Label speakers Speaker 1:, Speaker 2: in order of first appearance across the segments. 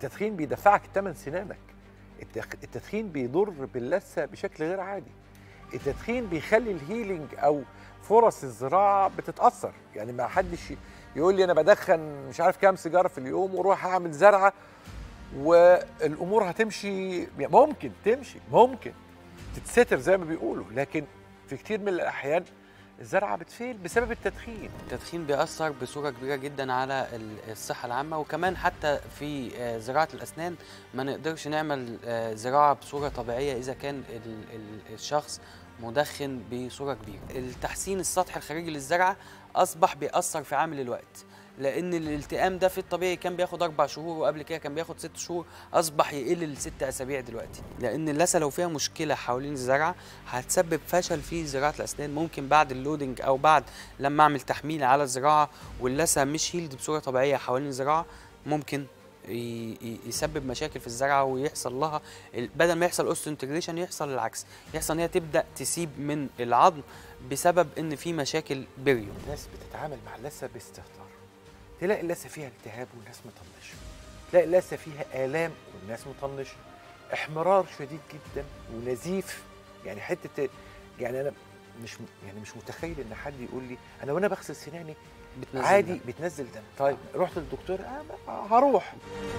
Speaker 1: التدخين بيدفعك ثمن سنانك التخ- التدخين بيضر باللثه بشكل غير عادي التدخين بيخلي الهيلينج او فرص الزراعه بتتاثر يعني ما حدش يقول لي انا بدخن مش عارف كام سيجاره في اليوم واروح اعمل زرعه والامور هتمشي يعني ممكن تمشي ممكن تتستر زي ما بيقولوا لكن في كتير من الاحيان الزرعه بتفيل بسبب التدخين
Speaker 2: التدخين بيأثر بصورة كبيرة جدا على ال- الصحة العامة وكمان حتى في آه، زراعة الأسنان ما نقدرش نعمل آه، زراعة بصورة طبيعية إذا كان ال- ال- الشخص مدخن بصورة كبيرة التحسين السطحي الخارجي للزرعة أصبح بيأثر في عامل الوقت لأن الالتئام ده في الطبيعي كان بياخد أربع شهور وقبل كده كان بياخد ست شهور أصبح يقل لست أسابيع دلوقتي لأن اللثة لو فيها مشكلة حوالين الزرعة هتسبب فشل في زراعة الأسنان ممكن بعد اللودنج أو بعد لما اعمل تحميل على الزراعه واللثه مش هيلد بصوره طبيعيه حوالين الزراعه ممكن ي- ي- يسبب مشاكل في الزرعه ويحصل لها ال- بدل ما يحصل اوستو انتجريشن يحصل العكس يحصل ان هي تبدا تسيب من العظم بسبب ان في مشاكل بريو
Speaker 1: الناس بتتعامل مع اللثه باستهتار تلاقي اللثه فيها التهاب والناس مطنشه تلاقي اللثه فيها الام والناس مطنشه احمرار شديد جدا ونزيف يعني حته يعني انا مش يعني مش متخيل ان حد يقول لي انا وانا بغسل سناني
Speaker 2: بتنزل
Speaker 1: عادي
Speaker 2: دم.
Speaker 1: بتنزل دم طيب رحت للدكتور آه ما- هروح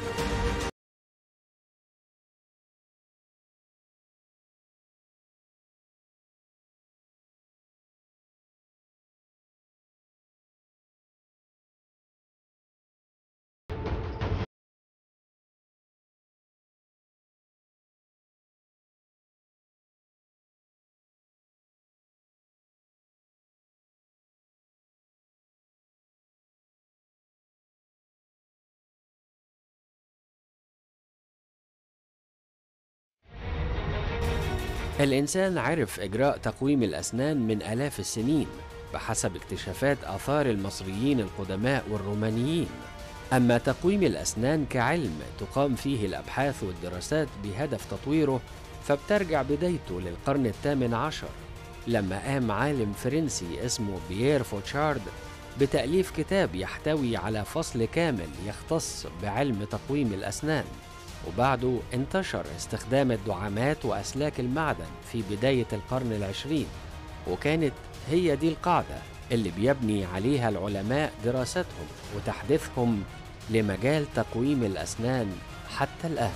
Speaker 3: الإنسان عرف إجراء تقويم الأسنان من آلاف السنين بحسب اكتشافات آثار المصريين القدماء والرومانيين أما تقويم الأسنان كعلم تقام فيه الأبحاث والدراسات بهدف تطويره فبترجع بدايته للقرن الثامن عشر لما قام عالم فرنسي اسمه بيير فوتشارد بتأليف كتاب يحتوي على فصل كامل يختص بعلم تقويم الأسنان وبعده انتشر استخدام الدعامات وأسلاك المعدن في بداية القرن العشرين وكانت هي دي القاعدة اللي بيبني عليها العلماء دراستهم وتحديثهم لمجال تقويم الأسنان حتى الآن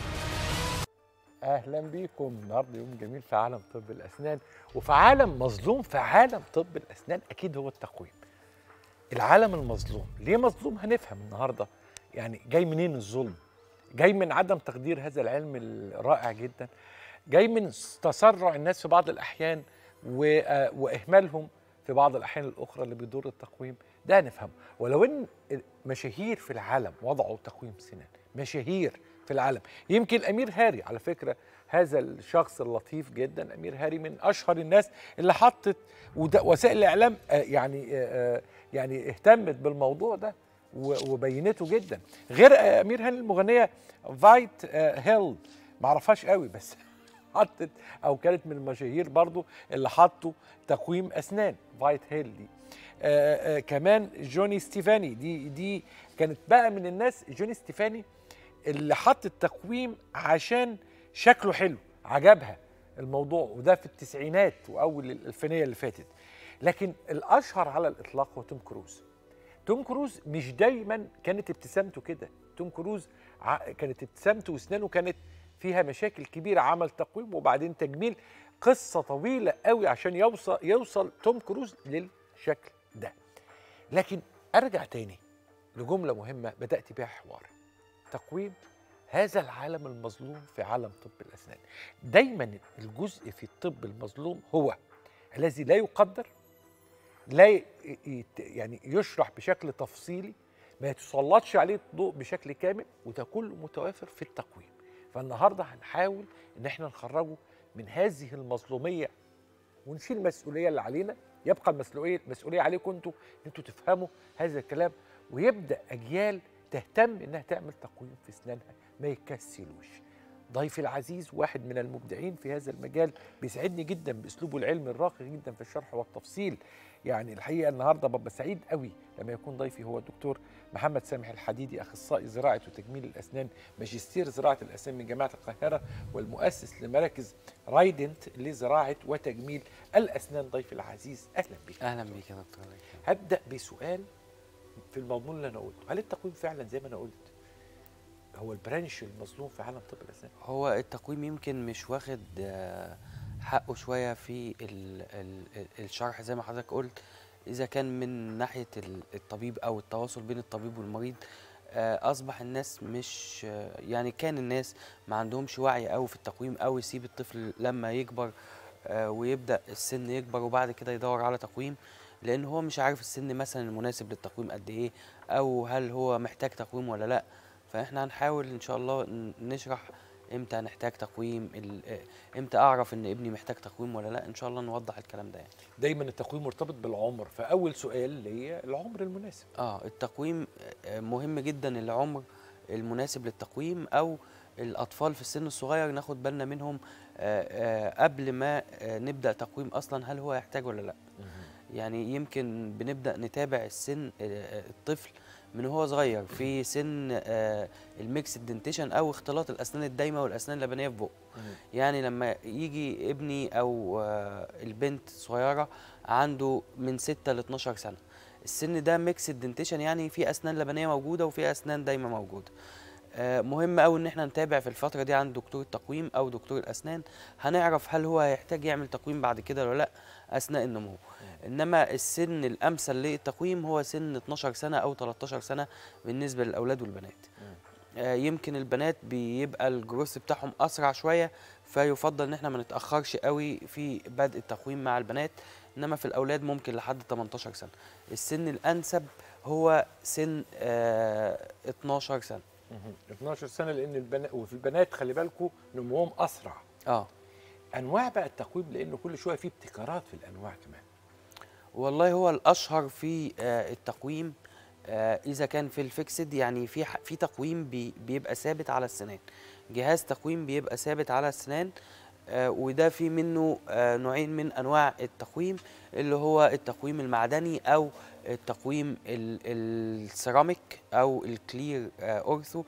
Speaker 1: اهلا بيكم النهارده يوم جميل في عالم طب الاسنان وفي عالم مظلوم في عالم طب الاسنان اكيد هو التقويم العالم المظلوم ليه مظلوم هنفهم النهارده يعني جاي منين الظلم جاي من عدم تقدير هذا العلم الرائع جدا جاي من تسرع الناس في بعض الاحيان و- آه، واهمالهم في بعض الاحيان الاخرى اللي بيضر التقويم ده هنفهمه ولو ان مشاهير في العالم وضعوا تقويم سنان مشاهير في العالم يمكن الامير هاري على فكره هذا الشخص اللطيف جدا امير هاري من اشهر الناس اللي حطت وده- وسائل الاعلام آه، يعني آه، آه، يعني اهتمت بالموضوع ده و- وبينته جدا غير آه، امير هاني المغنيه فايت آه، هيل معرفهاش قوي بس حطت او كانت من المشاهير برضو اللي حطوا تقويم اسنان فايت هيل دي آه آه كمان جوني ستيفاني دي دي كانت بقى من الناس جوني ستيفاني اللي حط التقويم عشان شكله حلو عجبها الموضوع وده في التسعينات واول الالفينيه اللي فاتت لكن الاشهر على الاطلاق هو توم كروز توم كروز مش دايما كانت ابتسامته كده توم كروز ع- كانت ابتسامته واسنانه كانت فيها مشاكل كبيره عمل تقويم وبعدين تجميل قصه طويله قوي عشان يوصل يوصل توم كروز للشكل ده لكن ارجع تاني لجمله مهمه بدات بيها حوار تقويم هذا العالم المظلوم في عالم طب الاسنان دايما الجزء في الطب المظلوم هو الذي لا يقدر لا ي- ي- يعني يشرح بشكل تفصيلي ما يتسلطش عليه الضوء بشكل كامل وده كله متوافر في التقويم فالنهارده هنحاول ان احنا نخرجه من هذه المظلوميه ونشيل المسؤوليه اللي علينا يبقى المسؤوليه المسؤوليه عليكم انتوا ان انتوا تفهموا هذا الكلام ويبدا اجيال تهتم انها تعمل تقويم في اسنانها ما يكسلوش ضيفي العزيز واحد من المبدعين في هذا المجال بيسعدني جدا باسلوبه العلمي الراقي جدا في الشرح والتفصيل يعني الحقيقه النهارده ببقى سعيد قوي لما يكون ضيفي هو الدكتور محمد سامح الحديدي اخصائي زراعه وتجميل الاسنان ماجستير زراعه الاسنان من جامعه القاهره والمؤسس لمراكز رايدنت لزراعه وتجميل الاسنان ضيفي العزيز اهلا بك
Speaker 2: اهلا بيك يا دكتور
Speaker 1: هبدا بسؤال في المضمون اللي انا قلته هل التقويم فعلا زي ما انا قلت هو البرانش المظلوم في عالم طب الاسنان
Speaker 2: هو التقويم يمكن مش واخد آه، حقه شويه في ال ال ال- الشرح زي ما حضرتك قلت اذا كان من ناحيه ال- الطبيب او التواصل بين الطبيب والمريض آه، اصبح الناس مش آه، يعني كان الناس ما عندهمش وعي قوي في التقويم او يسيب الطفل لما يكبر آه، ويبدا السن يكبر وبعد كده يدور على تقويم لان هو مش عارف السن مثلا المناسب للتقويم قد ايه او هل هو محتاج تقويم ولا لا فاحنا هنحاول ان شاء الله ن- نشرح امتى هنحتاج تقويم ال- آه، امتى اعرف ان ابني محتاج تقويم ولا لا ان شاء الله نوضح الكلام ده يعني
Speaker 1: دايما التقويم مرتبط بالعمر فاول سؤال ليا العمر المناسب
Speaker 2: اه التقويم آه، مهم جدا العمر المناسب للتقويم او الاطفال في السن الصغير ناخد بالنا منهم آه، آه، قبل ما آه، نبدا تقويم اصلا هل هو يحتاج ولا لا يعني يمكن بنبدا نتابع السن آه، الطفل من هو صغير في سن آه، الميكس دنتيشن او اختلاط الاسنان الدايمه والاسنان اللبنيه في بقه يعني لما يجي ابني او آه، البنت صغيره عنده من 6 ل 12 سنه السن ده ميكس دنتيشن يعني في اسنان لبنيه موجوده وفي اسنان دايمه موجوده آه، مهم قوي ان احنا نتابع في الفتره دي عند دكتور التقويم او دكتور الاسنان هنعرف هل هو هيحتاج يعمل تقويم بعد كده ولا لا اثناء النمو انما السن الامثل للتقويم هو سن 12 سنه او 13 سنه بالنسبه للاولاد والبنات آه، يمكن البنات بيبقى الجروث بتاعهم اسرع شويه فيفضل ان احنا ما نتاخرش قوي في بدء التقويم مع البنات انما في الاولاد ممكن لحد 18 سنه السن الانسب هو سن آه 12 سنه
Speaker 1: 12 سنه لان البنات وفي البنات خلي بالكم نموهم اسرع
Speaker 2: اه
Speaker 1: انواع بقى التقويم لانه كل شويه في ابتكارات في الانواع كمان
Speaker 2: والله هو الاشهر في آه، التقويم آه، اذا كان في الفيكسد يعني في ح- في تقويم بي- بيبقى ثابت على السنان جهاز تقويم بيبقى ثابت على السنان آه، وده في منه آه، نوعين من انواع التقويم اللي هو التقويم المعدني او التقويم ال- السيراميك او الكلير آه، اورثو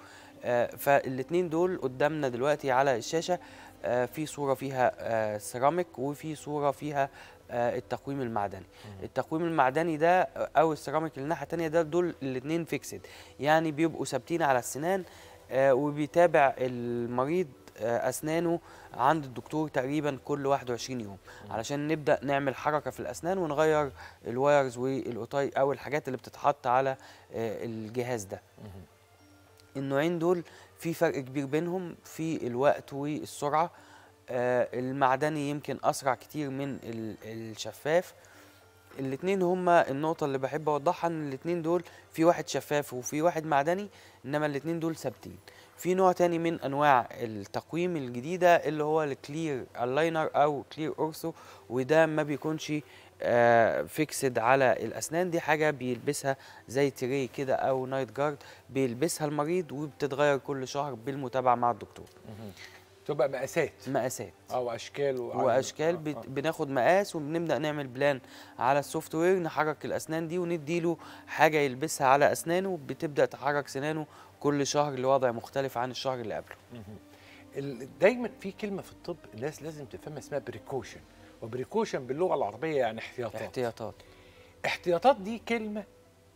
Speaker 2: فالاثنين دول قدامنا دلوقتي على الشاشه آه، في صوره فيها آه، سيراميك وفي صوره فيها آه، التقويم المعدني التقويم المعدني ده او السيراميك اللي الناحيه الثانيه ده دول الاثنين فيكسد يعني بيبقوا ثابتين على السنان آه، وبيتابع المريض آه، اسنانه عند الدكتور تقريبا كل 21 يوم علشان نبدا نعمل حركه في الاسنان ونغير الوايرز والقطاي او الحاجات اللي بتتحط على آه، الجهاز ده النوعين دول في فرق كبير بينهم في الوقت والسرعه آه، المعدني يمكن اسرع كتير من ال- الشفاف الاتنين هما النقطة اللي بحب اوضحها ان الاتنين دول في واحد شفاف وفي واحد معدني انما الاتنين دول ثابتين في نوع تاني من انواع التقويم الجديدة اللي هو الكلير اللاينر او كلير اورثو وده ما بيكونش فيكسد على الاسنان دي حاجة بيلبسها زي تري كده او نايت جارد بيلبسها المريض وبتتغير كل شهر بالمتابعة مع الدكتور
Speaker 1: تبقى مقاسات
Speaker 2: مقاسات
Speaker 1: او اشكال وعدد.
Speaker 2: واشكال
Speaker 1: آه،
Speaker 2: بت...
Speaker 1: آه.
Speaker 2: بناخد مقاس وبنبدا نعمل بلان على السوفت وير نحرك الاسنان دي ونديله حاجه يلبسها على اسنانه بتبدا تحرك سنانه كل شهر لوضع مختلف عن الشهر اللي قبله
Speaker 1: ال- دايما في كلمه في الطب الناس لازم تفهمها اسمها بريكوشن وبريكوشن باللغه العربيه يعني احتياطات
Speaker 2: احتياطات
Speaker 1: احتياطات دي كلمه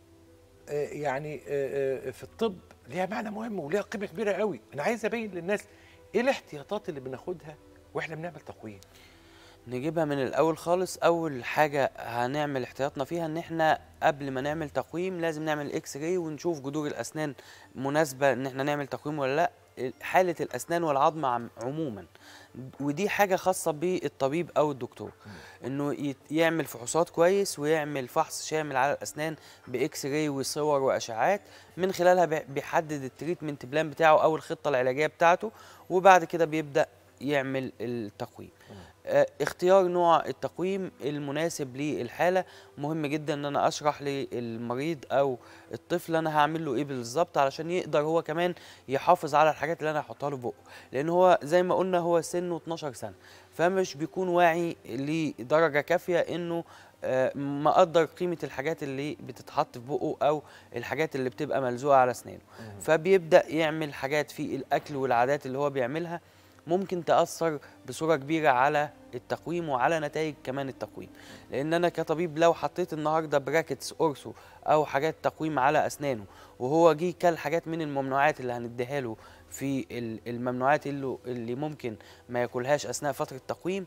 Speaker 1: آه، يعني آه، آه، في الطب ليها معنى مهم وليها قيمه كبيره قوي انا عايز ابين للناس ايه الاحتياطات اللي بناخدها واحنا بنعمل تقويم
Speaker 2: نجيبها من الاول خالص اول حاجه هنعمل احتياطنا فيها ان احنا قبل ما نعمل تقويم لازم نعمل اكس راي ونشوف جذور الاسنان مناسبه ان احنا نعمل تقويم ولا لا حاله الاسنان والعظم عم- عموما ودي حاجه خاصه بالطبيب او الدكتور انه يت- يعمل فحوصات كويس ويعمل فحص شامل على الاسنان باكس راي وصور واشعاعات من خلالها بي- بيحدد التريتمنت بلان بتاعه او الخطه العلاجيه بتاعته وبعد كده بيبدا يعمل التقويم آه، اختيار نوع التقويم المناسب للحاله مهم جدا ان انا اشرح للمريض او الطفل انا هعمل له ايه بالظبط علشان يقدر هو كمان يحافظ على الحاجات اللي انا هحطها له في بقه لان هو زي ما قلنا هو سنه 12 سنه فمش بيكون واعي لدرجه كافيه انه آه، مقدر قيمه الحاجات اللي بتتحط في بقه او الحاجات اللي بتبقى ملزوقه على اسنانه فبيبدا يعمل حاجات في الاكل والعادات اللي هو بيعملها ممكن تاثر بصوره كبيره على التقويم وعلى نتائج كمان التقويم لان انا كطبيب لو حطيت النهارده براكتس اورسو او حاجات تقويم على اسنانه وهو جه كل حاجات من الممنوعات اللي هنديها له في ال- الممنوعات اللي, اللي ممكن ما ياكلهاش اثناء فتره التقويم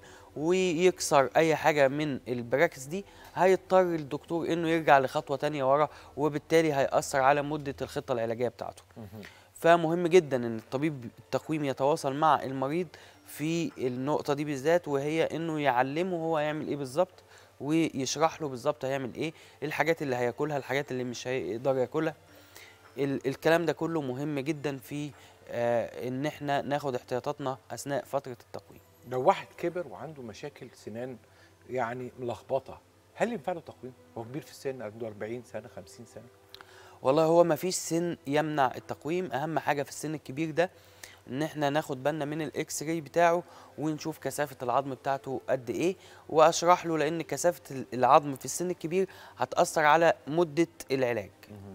Speaker 2: ويكسر اي حاجه من البراكتس دي هيضطر الدكتور انه يرجع لخطوه تانية ورا وبالتالي هيأثر على مده الخطه العلاجيه بتاعته فمهم جدا ان الطبيب التقويم يتواصل مع المريض في النقطه دي بالذات وهي انه يعلمه هو يعمل ايه بالظبط ويشرح له بالظبط هيعمل ايه الحاجات اللي هياكلها الحاجات اللي مش هيقدر ياكلها ال الكلام ده كله مهم جدا في آه ان احنا ناخد احتياطاتنا اثناء فتره التقويم
Speaker 1: لو واحد كبر وعنده مشاكل سنان يعني ملخبطه هل ينفع له تقويم؟ هو كبير في السن عنده 40 سنه 50 سنه
Speaker 2: والله هو ما فيش سن يمنع التقويم اهم حاجه في السن الكبير ده ان احنا ناخد بالنا من الاكس راي بتاعه ونشوف كثافه العظم بتاعته قد ايه واشرح له لان كثافه ال- العظم في السن الكبير هتاثر على مده العلاج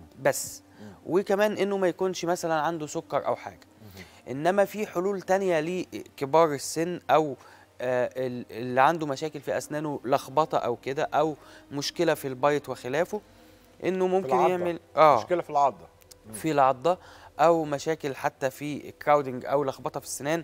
Speaker 2: بس وكمان انه ما يكونش مثلا عنده سكر او حاجه انما في حلول تانية لكبار السن او آه، ال- اللي عنده مشاكل في اسنانه لخبطه او كده او مشكله في البيض وخلافه انه ممكن
Speaker 1: العضة.
Speaker 2: يعمل اه
Speaker 1: مشكله في العضه
Speaker 2: في العضة أو مشاكل حتى في كراودنج أو لخبطة في السنان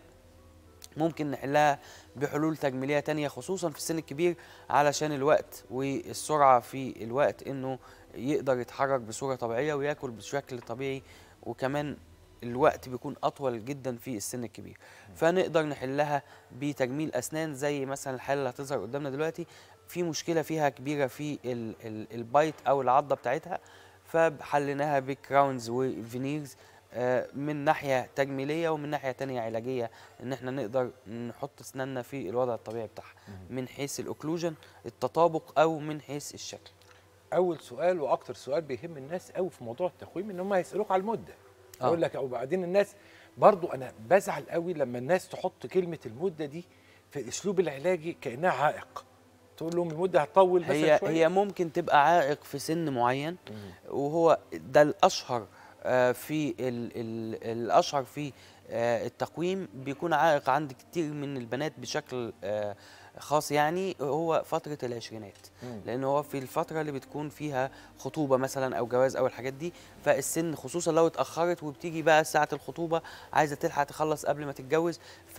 Speaker 2: ممكن نحلها بحلول تجميلية تانية خصوصا في السن الكبير علشان الوقت والسرعة في الوقت إنه يقدر يتحرك بصورة طبيعية وياكل بشكل طبيعي وكمان الوقت بيكون أطول جدا في السن الكبير فنقدر نحلها بتجميل أسنان زي مثلا الحالة اللي هتظهر قدامنا دلوقتي في مشكلة فيها كبيرة في ال- ال- البايت أو العضة بتاعتها فحليناها بكراونز وفينيرز آه، من ناحيه تجميليه ومن ناحيه تانية علاجيه ان احنا نقدر نحط اسناننا في الوضع الطبيعي بتاعها من حيث الاوكلوجن التطابق او من حيث الشكل
Speaker 1: اول سؤال واكتر سؤال بيهم الناس قوي في موضوع التقويم ان هم هيسالوك على المده
Speaker 2: آه.
Speaker 1: اقول لك وبعدين الناس برضو انا بزعل قوي لما الناس تحط كلمه المده دي في الاسلوب العلاجي كانها عائق تقول لهم المده هتطول بس
Speaker 2: هي
Speaker 1: شوية.
Speaker 2: هي ممكن تبقى عائق في سن معين وهو ده الاشهر آه، في ال ال الاشهر في آه، التقويم بيكون عائق عند كتير من البنات بشكل آه، خاص يعني هو فتره العشرينات
Speaker 1: مم.
Speaker 2: لان هو في الفتره اللي بتكون فيها خطوبه مثلا او جواز او الحاجات دي فالسن خصوصا لو اتاخرت وبتيجي بقى ساعه الخطوبه عايزه تلحق تخلص قبل ما تتجوز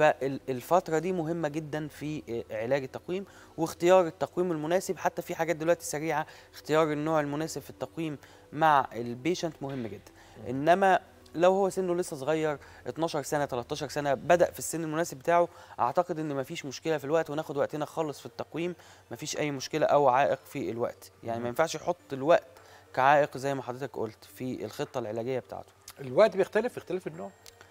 Speaker 2: فالفتره دي مهمه جدا في آه، علاج التقويم واختيار التقويم المناسب حتى في حاجات دلوقتي سريعه اختيار النوع المناسب في التقويم مع البيشنت مهم جدا انما لو هو سنه لسه صغير 12 سنه 13 سنه بدا في السن المناسب بتاعه اعتقد ان مفيش مشكله في الوقت وناخد وقتنا خالص في التقويم مفيش اي مشكله او عائق في الوقت يعني ما ينفعش يحط الوقت كعائق زي ما حضرتك قلت في الخطه العلاجيه بتاعته
Speaker 1: الوقت بيختلف اختلاف النوع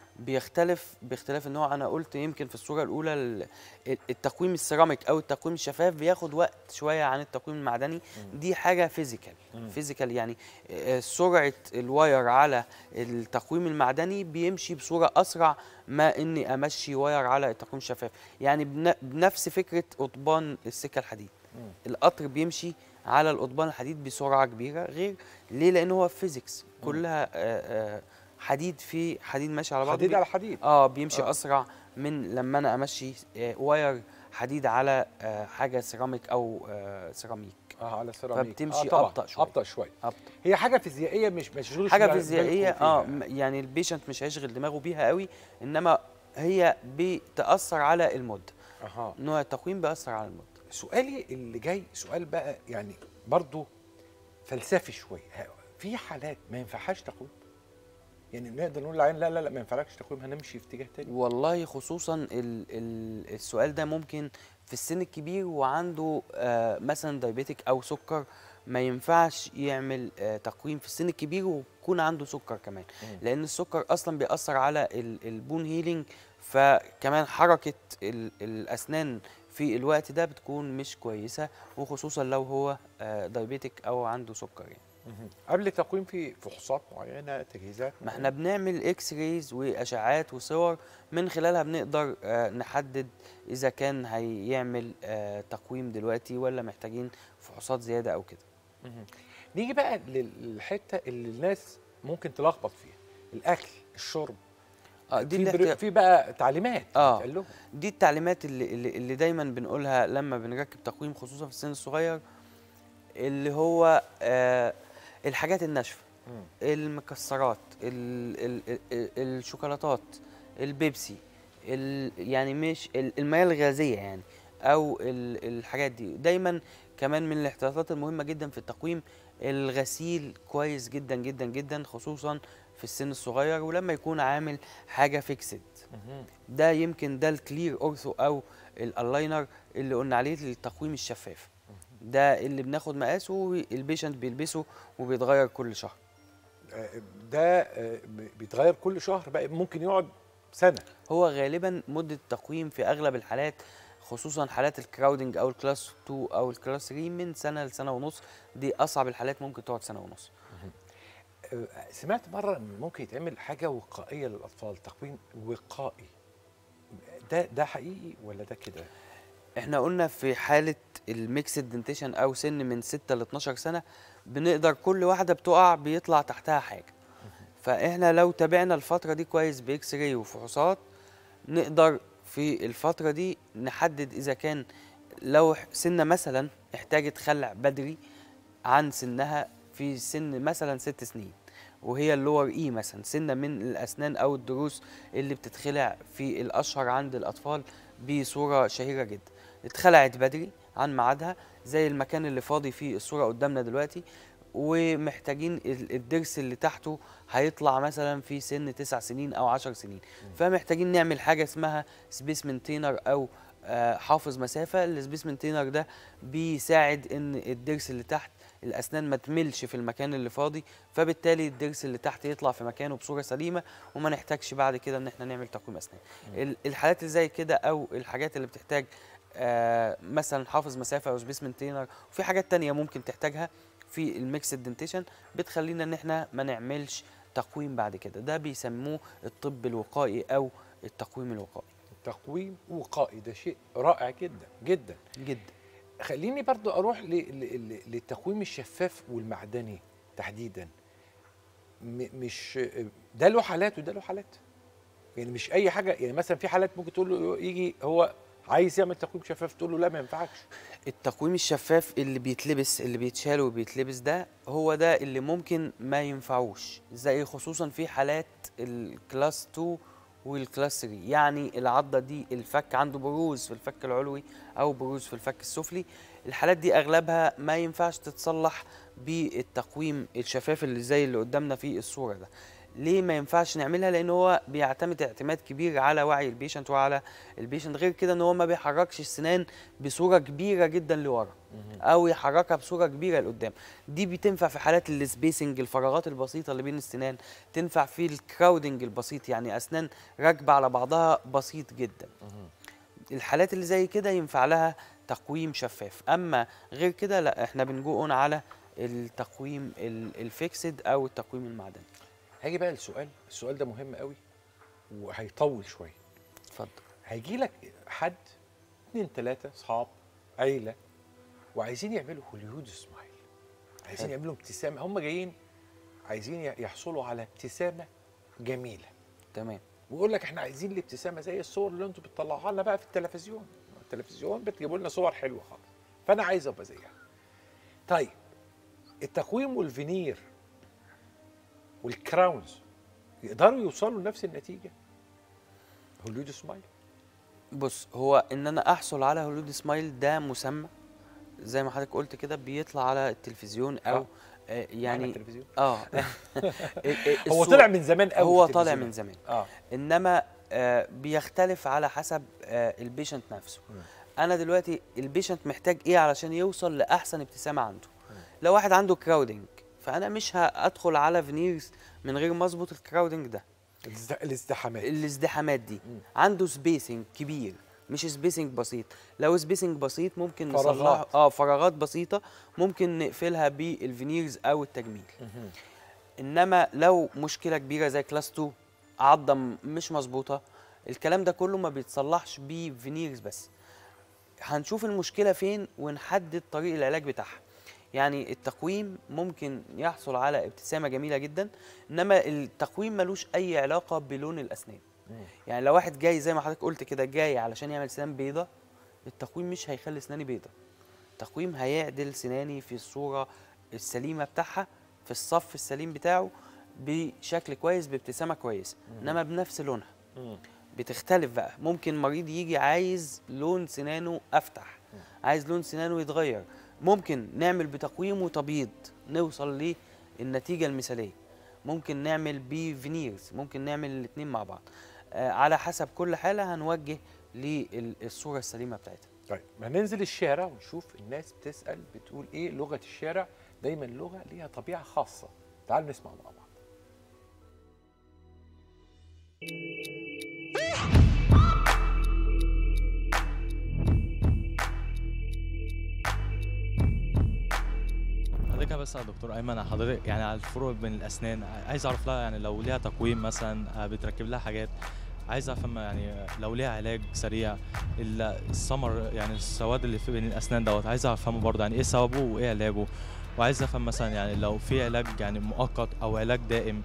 Speaker 2: بيختلف باختلاف النوع انا قلت يمكن في الصوره الاولى ال- التقويم السيراميك او التقويم الشفاف بياخد وقت شويه عن التقويم المعدني دي حاجه فيزيكال فيزيكال يعني آه، سرعه الواير على التقويم المعدني بيمشي بصوره اسرع ما اني امشي واير على التقويم الشفاف يعني بن- بنفس فكره قضبان السكه الحديد القطر بيمشي على القضبان الحديد بسرعه كبيره غير ليه لان هو فيزيكس كلها آه، آه، حديد في حديد ماشي على بعضه
Speaker 1: حديد
Speaker 2: بي-
Speaker 1: على حديد
Speaker 2: اه بيمشي
Speaker 1: آه.
Speaker 2: آه. اسرع من لما انا امشي آه واير حديد على آه حاجه سيراميك او آه سيراميك
Speaker 1: اه على سيراميك
Speaker 2: فبتمشي
Speaker 1: آه طبعاً،
Speaker 2: أبطأ شوية.
Speaker 1: ابطا شويه
Speaker 2: أبطأ.
Speaker 1: هي حاجه فيزيائيه مش مش شغل
Speaker 2: حاجه
Speaker 1: بالكم
Speaker 2: فيزيائيه
Speaker 1: فيها.
Speaker 2: اه م- يعني البيشنت مش هيشغل دماغه بيها قوي انما هي بتاثر على المده
Speaker 1: اها
Speaker 2: نوع التقويم بيأثر على المده
Speaker 1: سؤالي اللي جاي سؤال بقى يعني برضو فلسفي شويه ها- في حالات ما ينفعهاش تقويم يعني نقدر نقول للعين لا لا لا ما ينفعلكش تقويم هنمشي في اتجاه تاني
Speaker 2: والله خصوصا ال ال السؤال ده ممكن في السن الكبير وعنده آه مثلا دايبيتك او سكر ما ينفعش يعمل آه تقويم في السن الكبير ويكون عنده سكر كمان
Speaker 1: مم.
Speaker 2: لان السكر اصلا بيأثر على ال- البون هيلينج فكمان حركه ال الاسنان في الوقت ده بتكون مش كويسه وخصوصا لو هو دايبيتك او عنده سكر يعني
Speaker 1: مهم. قبل التقويم في فحوصات معينه تجهيزات
Speaker 2: ما احنا بنعمل اكس رايز واشعاعات وصور من خلالها بنقدر آه، نحدد اذا كان هيعمل آه، تقويم دلوقتي ولا محتاجين فحوصات زياده او كده
Speaker 1: مهم. نيجي بقى للحته اللي الناس ممكن تلخبط فيها الاكل الشرب
Speaker 2: اه دي
Speaker 1: في,
Speaker 2: اللي
Speaker 1: بر... في بقى تعليمات
Speaker 2: آه.
Speaker 1: بتقال لهم.
Speaker 2: دي التعليمات اللي, اللي, اللي دايما بنقولها لما بنركب تقويم خصوصا في السن الصغير اللي هو آه الحاجات الناشفه
Speaker 1: مم.
Speaker 2: المكسرات ال ال ال الشوكولاتات البيبسي ال يعني مش ال- المياه الغازيه يعني او ال الحاجات دي دايما كمان من الاحتياطات المهمه جدا في التقويم الغسيل كويس جدا جدا جدا خصوصا في السن الصغير ولما يكون عامل حاجه فيكسد
Speaker 1: مهم.
Speaker 2: ده يمكن ده الكلير اورثو او الالاينر اللي قلنا عليه للتقويم الشفاف ده اللي بناخد مقاسه البيشنت بيلبسه وبيتغير كل شهر
Speaker 1: آه، ده آه، بيتغير كل شهر بقى ممكن يقعد سنه
Speaker 2: هو غالبا مده التقويم في اغلب الحالات خصوصا حالات الكراودنج او الكلاس 2 او الكلاس 3 من سنه لسنه ونص دي اصعب الحالات ممكن تقعد سنه ونص
Speaker 1: آه، سمعت مره ان ممكن يتعمل حاجه وقائيه للاطفال تقويم وقائي ده ده حقيقي ولا ده كده
Speaker 2: احنا قلنا في حاله الميكسد دنتيشن او سن من 6 ل 12 سنه بنقدر كل واحده بتقع بيطلع تحتها حاجه فاحنا لو تابعنا الفتره دي كويس باكس راي وفحوصات نقدر في الفتره دي نحدد اذا كان لو سنه مثلا احتاجت خلع بدري عن سنها في سن مثلا ست سنين وهي اللور اي مثلا سنه من الاسنان او الضروس اللي بتتخلع في الاشهر عند الاطفال بصوره شهيره جدا اتخلعت بدري عن ميعادها زي المكان اللي فاضي فيه الصوره قدامنا دلوقتي ومحتاجين ال- الضرس اللي تحته هيطلع مثلا في سن تسع سنين او عشر سنين فمحتاجين نعمل حاجه اسمها سبيس مينتينر او آه، حافظ مسافه السبيس مينتينر ده بيساعد ان الضرس اللي تحت الاسنان ما تملش في المكان اللي فاضي فبالتالي الضرس اللي تحت يطلع في مكانه بصوره سليمه وما نحتاجش بعد كده ان احنا نعمل تقويم اسنان ال- الحالات اللي زي كده او الحاجات اللي بتحتاج آه مثلا حافظ مسافه او سبيس مينتينر وفي حاجات تانية ممكن تحتاجها في الميكس دنتيشن بتخلينا ان احنا ما نعملش تقويم بعد كده ده بيسموه الطب الوقائي او التقويم الوقائي
Speaker 1: تقويم وقائي ده شيء رائع جدا جدا
Speaker 2: جدا
Speaker 1: خليني برضو اروح ل- ل- ل- للتقويم الشفاف والمعدني تحديدا م- مش ده له حالات وده له حالات يعني مش اي حاجه يعني مثلا في حالات ممكن تقول له يجي هو عايز يعمل تقويم شفاف تقول له لا ما ينفعكش
Speaker 2: التقويم الشفاف اللي بيتلبس اللي بيتشال وبيتلبس ده هو ده اللي ممكن ما ينفعوش زي خصوصا في حالات الكلاس 2 والكلاس 3 يعني العضه دي الفك عنده بروز في الفك العلوي او بروز في الفك السفلي الحالات دي اغلبها ما ينفعش تتصلح بالتقويم الشفاف اللي زي اللي قدامنا في الصوره ده ليه ما ينفعش نعملها لان هو بيعتمد اعتماد كبير على وعي البيشنت وعلى البيشنت غير كده ان هو ما بيحركش السنان بصوره كبيره جدا لورا او يحركها بصوره كبيره لقدام دي بتنفع في حالات السبيسنج الفراغات البسيطه اللي بين السنان تنفع في الكراودنج البسيط يعني اسنان راكبه على بعضها بسيط جدا الحالات اللي زي كده ينفع لها تقويم شفاف اما غير كده لا احنا بنجوء على التقويم ال- الفيكسد او التقويم المعدني
Speaker 1: هاجي بقى السؤال السؤال ده مهم قوي وهيطول شويه
Speaker 2: اتفضل
Speaker 1: هيجي لك حد اتنين تلاته اصحاب عيله وعايزين يعملوا هوليود سمايل عايزين
Speaker 2: حلو.
Speaker 1: يعملوا ابتسامه هم جايين عايزين يحصلوا على ابتسامه جميله
Speaker 2: تمام
Speaker 1: ويقول لك احنا عايزين الابتسامه زي الصور اللي انتوا بتطلعوها لنا بقى في التلفزيون التلفزيون بتجيبوا لنا صور حلوه خالص فانا عايز ابقى زيها طيب التقويم والفينير والكراونز يقدروا يوصلوا لنفس النتيجه هوليود سمايل
Speaker 2: بص هو ان انا احصل على هولود سمايل ده مسمى زي ما حضرتك قلت كده بيطلع على التلفزيون او
Speaker 1: آه.
Speaker 2: آه
Speaker 1: يعني
Speaker 2: يعني
Speaker 1: التلفزيون
Speaker 2: اه
Speaker 1: هو
Speaker 2: الصورة-
Speaker 1: طلع من زمان قوي
Speaker 2: هو
Speaker 1: في
Speaker 2: طالع
Speaker 1: التلفزيون.
Speaker 2: من زمان
Speaker 1: اه
Speaker 2: انما آه بيختلف على حسب آه البيشنت نفسه
Speaker 1: مم.
Speaker 2: انا دلوقتي البيشنت محتاج ايه علشان يوصل لاحسن ابتسامه عنده لو واحد عنده كراودنج فانا مش هادخل على فينيرز من غير ما اظبط الكراودنج ده
Speaker 1: الازد- الازدحامات
Speaker 2: الازدحامات دي
Speaker 1: مم.
Speaker 2: عنده سبيسنج كبير مش سبيسنج بسيط لو سبيسنج بسيط ممكن
Speaker 1: فراغات.
Speaker 2: نصلح اه فراغات بسيطه ممكن نقفلها بالفينيرز او التجميل انما لو مشكله كبيره زي كلاس 2 عضه م- مش مظبوطه الكلام ده كله ما بيتصلحش بفينيرز بس هنشوف المشكله فين ونحدد طريق العلاج بتاعها يعني التقويم ممكن يحصل على ابتسامه جميله جدا انما التقويم ملوش اي علاقه بلون الاسنان يعني لو واحد جاي زي ما حضرتك قلت كده جاي علشان يعمل سنان بيضة التقويم مش هيخلي سناني بيضة التقويم هيعدل سناني في الصورة السليمة بتاعها في الصف السليم بتاعه بشكل كويس بابتسامة كويسة انما بنفس لونها بتختلف بقى ممكن مريض يجي عايز لون سنانه افتح عايز لون سنانه يتغير ممكن نعمل بتقويم وتبييض نوصل للنتيجة المثالية ممكن نعمل بفينيرز ممكن نعمل الاتنين مع بعض آه على حسب كل حالة هنوجه للصورة السليمة بتاعتها
Speaker 1: طيب ما ننزل الشارع ونشوف الناس بتسال بتقول ايه لغه الشارع دايما لغه ليها طبيعه خاصه تعالوا نسمع مع بعض
Speaker 4: حضرتك بس يا دكتور ايمن على حضرتك يعني على الفروق بين الاسنان عايز اعرف لها يعني لو ليها تقويم مثلا آه، بتركب لها حاجات عايز افهم يعني لو ليها علاج سريع ال- السمر يعني السواد اللي في بين الاسنان دوت عايز افهمه برضه يعني ايه سببه وايه علاجه وعايز افهم مثلا يعني لو في علاج يعني مؤقت او علاج دائم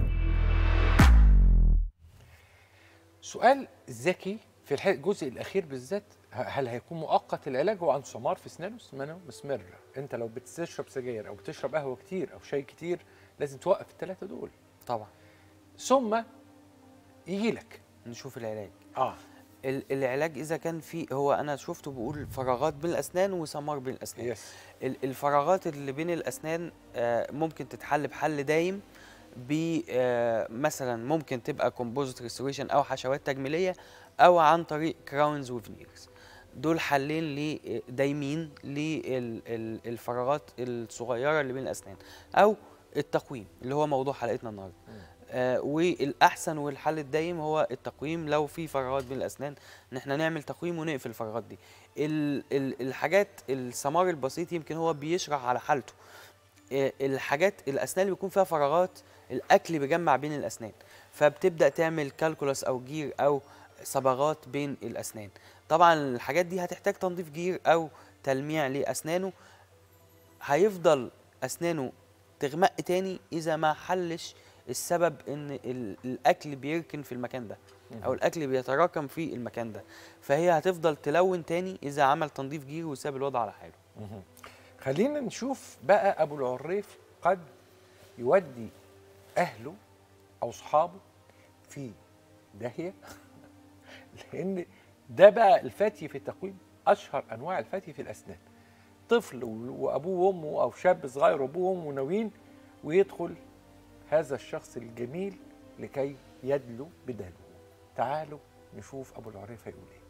Speaker 1: سؤال ذكي في الح- الجزء الاخير بالذات ه- هل هيكون مؤقت العلاج هو عنده سمار في اسنانه اسنانه مسمره انت لو بتشرب سجاير او بتشرب قهوه كتير او شاي كتير لازم توقف الثلاثه دول
Speaker 2: طبعا
Speaker 1: ثم يجي لك
Speaker 2: نشوف العلاج
Speaker 1: اه
Speaker 2: ال- العلاج اذا كان في هو انا شفته بيقول فراغات بين الاسنان وسمار بين الاسنان
Speaker 1: يس
Speaker 2: ال- الفراغات اللي بين الاسنان آه، ممكن تتحل بحل دايم ب آه، مثلا ممكن تبقى كومبوزيت ريستوريشن او حشوات تجميليه او عن طريق كراونز وفينيرز دول حلين ل- دايمين للفراغات الصغيره اللي بين الاسنان او التقويم اللي هو موضوع حلقتنا النهارده آه والاحسن والحل الدايم هو التقويم لو في فراغات بين الاسنان ان احنا نعمل تقويم ونقفل الفراغات دي ال ال الحاجات السمار البسيط يمكن هو بيشرح على حالته آه، الحاجات الاسنان اللي بيكون فيها فراغات الاكل بيجمع بين الاسنان فبتبدا تعمل كالكولاس او جير او صبغات بين الاسنان طبعا الحاجات دي هتحتاج تنظيف جير او تلميع لاسنانه هيفضل اسنانه تغمق تاني اذا ما حلش السبب ان ال- الاكل بيركن في المكان ده او الاكل بيتراكم في المكان ده فهي هتفضل تلون تاني اذا عمل تنظيف جير وساب الوضع على حاله
Speaker 1: خلينا نشوف بقى ابو العريف قد يودي اهله او اصحابه في داهيه لان ده بقى الفتي في التقويم اشهر انواع الفتي في الاسنان طفل و- وابوه وامه او شاب صغير وابوه وامه ناويين ويدخل هذا الشخص الجميل لكي يدلو بدلوه تعالوا نشوف ابو العريف هيقول ايه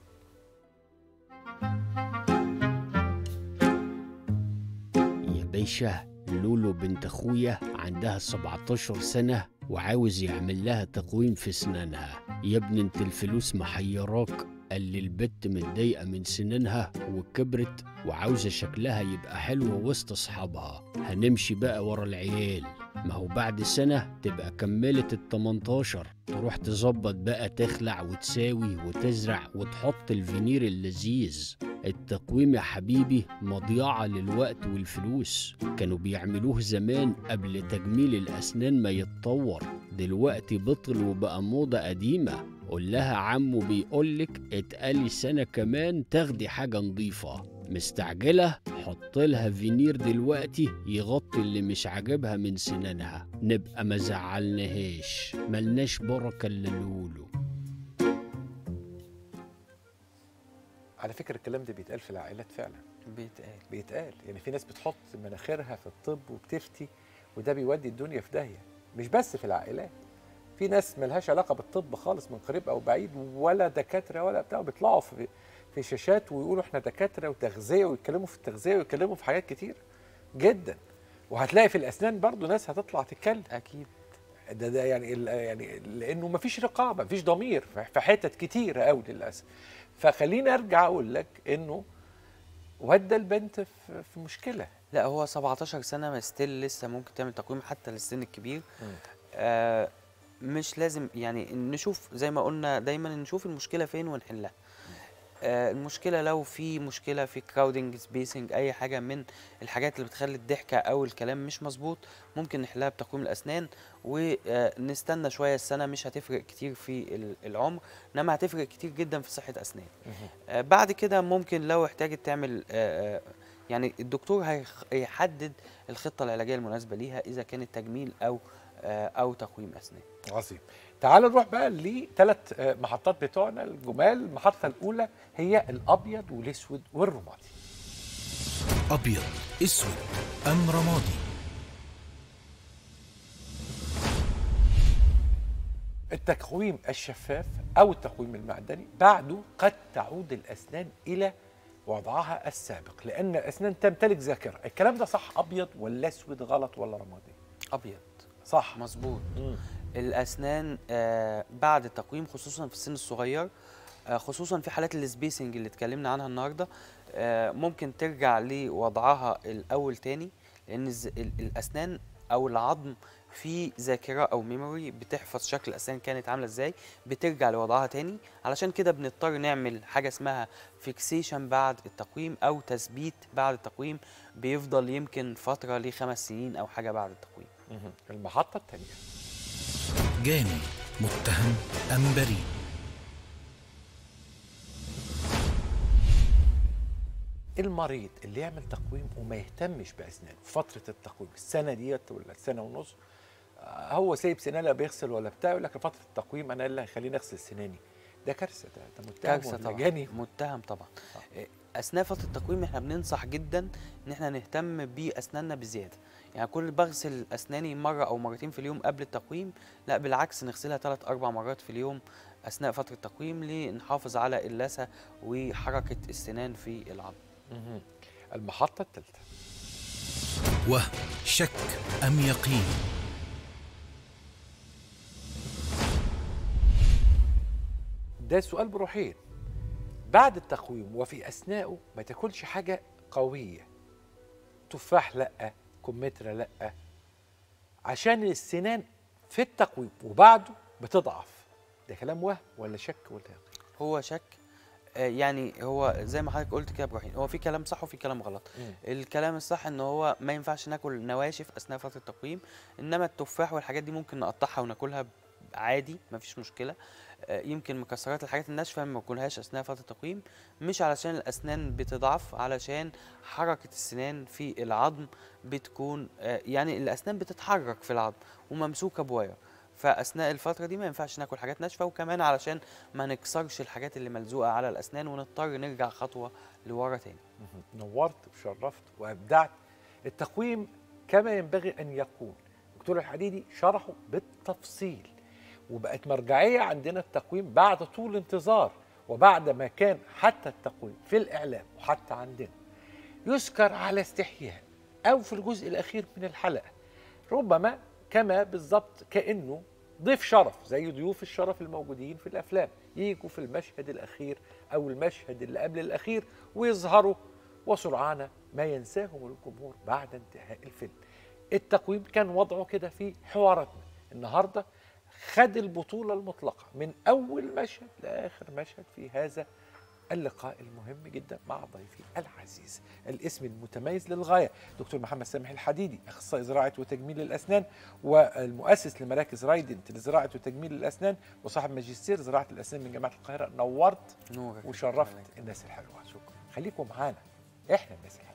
Speaker 3: يا باشا لولو بنت اخويا عندها 17 سنة وعاوز يعمل لها تقويم في سنانها يا ابني انت الفلوس محيراك قال لي البت متضايقة من سنانها وكبرت وعاوزة شكلها يبقى حلو وسط أصحابها هنمشي بقى ورا العيال ما هو بعد سنة تبقى كملت ال 18 تروح تظبط بقى تخلع وتساوي وتزرع وتحط الفينير اللذيذ التقويم يا حبيبي مضيعة للوقت والفلوس كانوا بيعملوه زمان قبل تجميل الأسنان ما يتطور دلوقتي بطل وبقى موضة قديمة قول لها عمو بيقولك اتقالي سنة كمان تاخدي حاجة نظيفة مستعجلة حط لها فينير دلوقتي يغطي اللي مش عاجبها من سنانها نبقى ما زعلناهاش ملناش بركة الا لولو
Speaker 1: على فكره الكلام ده بيتقال في العائلات فعلا
Speaker 2: بيتقال
Speaker 1: بيتقال يعني في ناس بتحط مناخيرها في الطب وبتفتي وده بيودي الدنيا في داهيه مش بس في العائلات في ناس ملهاش علاقه بالطب خالص من قريب او بعيد ولا دكاتره ولا بتاع بيطلعوا في في شاشات ويقولوا احنا دكاتره وتغذيه ويتكلموا في التغذيه ويتكلموا في حاجات كتير جدا وهتلاقي في الاسنان برضو ناس هتطلع تتكلم
Speaker 2: اكيد
Speaker 1: ده ده يعني ال- يعني لانه ما فيش رقابه ما فيش ضمير في حتت كتيره قوي للاسف فخليني ارجع اقول لك انه ودى البنت في في مشكله
Speaker 2: لا هو 17 سنه ما ستيل لسه ممكن تعمل تقويم حتى للسن الكبير
Speaker 1: مم.
Speaker 2: آه مش لازم يعني نشوف زي ما قلنا دايما نشوف المشكله فين ونحلها آه المشكله لو في مشكله في كراودنج سبيسنج اي حاجه من الحاجات اللي بتخلي الضحكه او الكلام مش مظبوط ممكن نحلها بتقويم الاسنان ونستنى شويه السنه مش هتفرق كتير في ال- العمر انما هتفرق كتير جدا في صحه اسنان آه، بعد كده ممكن لو احتاجت تعمل آه، آه، يعني الدكتور هيخ- هيحدد الخطه العلاجيه المناسبه ليها اذا كانت تجميل او آه، او تقويم اسنان
Speaker 1: عظيم تعال نروح بقى لثلاث محطات بتوعنا الجمال المحطه الاولى هي الابيض والاسود والرمادي
Speaker 5: أبيض أسود أم رمادي
Speaker 1: التقويم الشفاف او التقويم المعدني بعده قد تعود الاسنان الى وضعها السابق لان الاسنان تمتلك ذاكره الكلام ده صح ابيض ولا اسود غلط ولا رمادي
Speaker 2: ابيض
Speaker 1: صح
Speaker 2: مظبوط
Speaker 1: مم.
Speaker 2: الاسنان آه، بعد التقويم خصوصا في السن الصغير آه، خصوصا في حالات السبيسنج اللي اتكلمنا عنها النهارده آه، ممكن ترجع لوضعها الاول تاني لان الز- ال- الاسنان او العظم في ذاكره او ميموري بتحفظ شكل الاسنان كانت عامله ازاي بترجع لوضعها تاني علشان كده بنضطر نعمل حاجه اسمها فيكسيشن بعد التقويم او تثبيت بعد التقويم بيفضل يمكن فتره لخمس سنين او حاجه بعد التقويم
Speaker 1: مهم. المحطه الثانيه
Speaker 5: جاني متهم أم بريء
Speaker 1: المريض اللي يعمل تقويم وما يهتمش باسنانه في فتره التقويم السنه ديت ولا السنه ونص آه، هو سايب سنانه لا بيغسل ولا بتاع يقول لك فتره التقويم انا اللي هيخليني اغسل سناني ده كارثه ده ده متهم
Speaker 2: كارثه
Speaker 1: ولا
Speaker 2: طبعا
Speaker 1: جاني
Speaker 2: متهم طبعا
Speaker 1: آه.
Speaker 2: إيه، اثناء فتره التقويم احنا بننصح جدا ان احنا نهتم باسناننا بزياده يعني كل بغسل اسناني مره او مرتين في اليوم قبل التقويم لا بالعكس نغسلها ثلاث اربع مرات في اليوم اثناء فتره التقويم لنحافظ على اللثه وحركه السنان في العظم
Speaker 1: مهم. المحطه الثالثه
Speaker 5: وهم شك أم يقين
Speaker 1: ده سؤال بروحين بعد التقويم وفي اثنائه ما تاكلش حاجه قويه تفاح لا كمثرى لا عشان السنان في التقويم وبعده بتضعف ده كلام وهم ولا شك ولا يقين
Speaker 2: هو شك آه، يعني هو زي ما حضرتك قلت كده يا ابراهيم هو في كلام صح وفي كلام غلط
Speaker 1: مم.
Speaker 2: الكلام الصح ان هو ما ينفعش ناكل نواشف اثناء فتره التقويم انما التفاح والحاجات دي ممكن نقطعها وناكلها عادي مفيش مشكله آه، يمكن مكسرات الحاجات الناشفه ما ناكلهاش اثناء فتره التقويم مش علشان الاسنان بتضعف علشان حركه السنان في العظم بتكون آه، يعني الاسنان بتتحرك في العظم وممسوكه بواير فاثناء الفتره دي ما ينفعش ناكل حاجات ناشفه وكمان علشان ما نكسرش الحاجات اللي ملزوقه على الاسنان ونضطر نرجع خطوه لورا تاني
Speaker 1: مهم. نورت وشرفت وابدعت التقويم كما ينبغي ان يكون دكتور الحديدي شرحه بالتفصيل وبقت مرجعيه عندنا التقويم بعد طول انتظار وبعد ما كان حتى التقويم في الاعلام وحتى عندنا يذكر على استحياء او في الجزء الاخير من الحلقه ربما كما بالضبط كانه ضيف شرف زي ضيوف الشرف الموجودين في الافلام يجوا في المشهد الاخير او المشهد اللي قبل الاخير ويظهروا وسرعان ما ينساهم الجمهور بعد انتهاء الفيلم التقويم كان وضعه كده في حواراتنا النهارده خد البطوله المطلقه من اول مشهد لاخر مشهد في هذا اللقاء المهم جدا مع ضيفي العزيز الاسم المتميز للغايه دكتور محمد سامح الحديدي اخصائي زراعه وتجميل الاسنان والمؤسس لمراكز رايدنت لزراعه وتجميل الاسنان وصاحب ماجستير زراعه الاسنان من جامعه القاهره نورت
Speaker 2: نورك
Speaker 1: وشرفت الناس الحلوه شكرا خليكم معانا احنا الناس الحلوه